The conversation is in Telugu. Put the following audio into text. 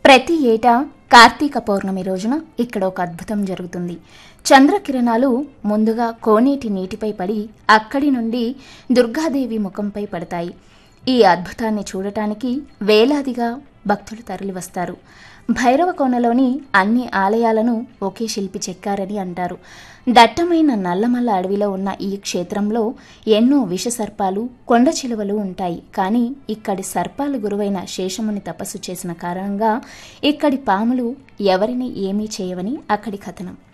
ప్రతి ఏటా కార్తీక పౌర్ణమి రోజున ఇక్కడ ఒక అద్భుతం జరుగుతుంది చంద్రకిరణాలు ముందుగా కోనేటి నీటిపై పడి అక్కడి నుండి దుర్గాదేవి ముఖంపై పడతాయి ఈ అద్భుతాన్ని చూడటానికి వేలాదిగా భక్తులు తరలివస్తారు భైరవ కోనలోని అన్ని ఆలయాలను ఒకే శిల్పి చెక్కారని అంటారు దట్టమైన నల్లమల్ల అడవిలో ఉన్న ఈ క్షేత్రంలో ఎన్నో విషసర్పాలు కొండ చిలువలు ఉంటాయి కానీ ఇక్కడి సర్పాలు గురువైన శేషముని తపస్సు చేసిన కారణంగా ఇక్కడి పాములు ఎవరిని ఏమీ చేయవని అక్కడి కథనం